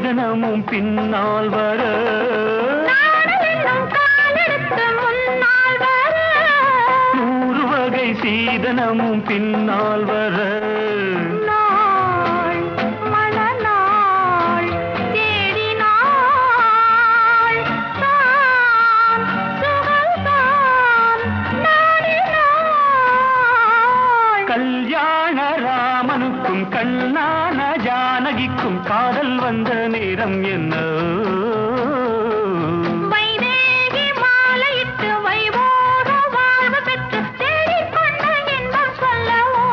சீதனமும் பின்னால் வர நாடல் என்னும் காலெடுத்து முன்னால் வர நூறு வகை சீதனமும் பின்னால் வர நாள் மணநாள் தேடினாள் தான் சுகம்தான் நாடினாள் கல்யாண ராமனுக்கும் கண்ணான ஜானகிக்கும் காதல் வந்த நேரம் என்ன வைதேகி மாலையிட்டு வைபோக வாழ்வு பெற்று தேடிக்கொண்ட இன்பம் சொல்லவோ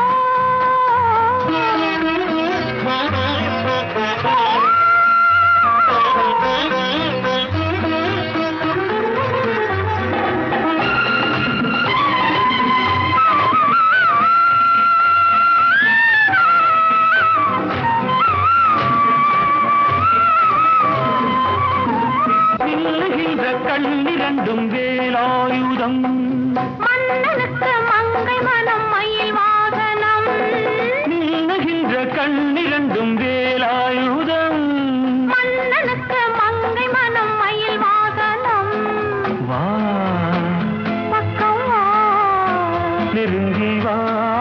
நில்லுகின்ற கண்ணிரண்டும் வேலாயுதம் மன்னனுக்கு மங்கை மனம் மயில் வாகனம் நில்லுகின்ற கண்ணிரண்டும் வேலாயுதம் மன்னனுக்கு மங்கை மனம் மயில் வாகனம் வா பக்கம் வா. நெருங்கி வா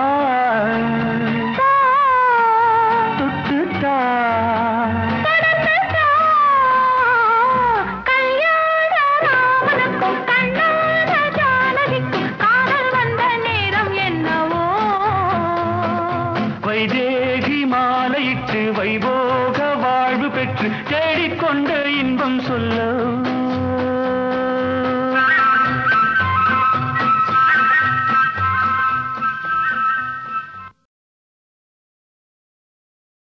தா. தொட்டுட்டா கடந்து தா. கல்யாண ராமனுக்கும் கண்ணான ஜானகிக்கும் காதல் வந்த நேரம் என்னவோ வைதேகி மாலையிட்டு வைபோக வாழ்வு பெற்று தேடிக்கொண்ட இன்பம் சொல்ல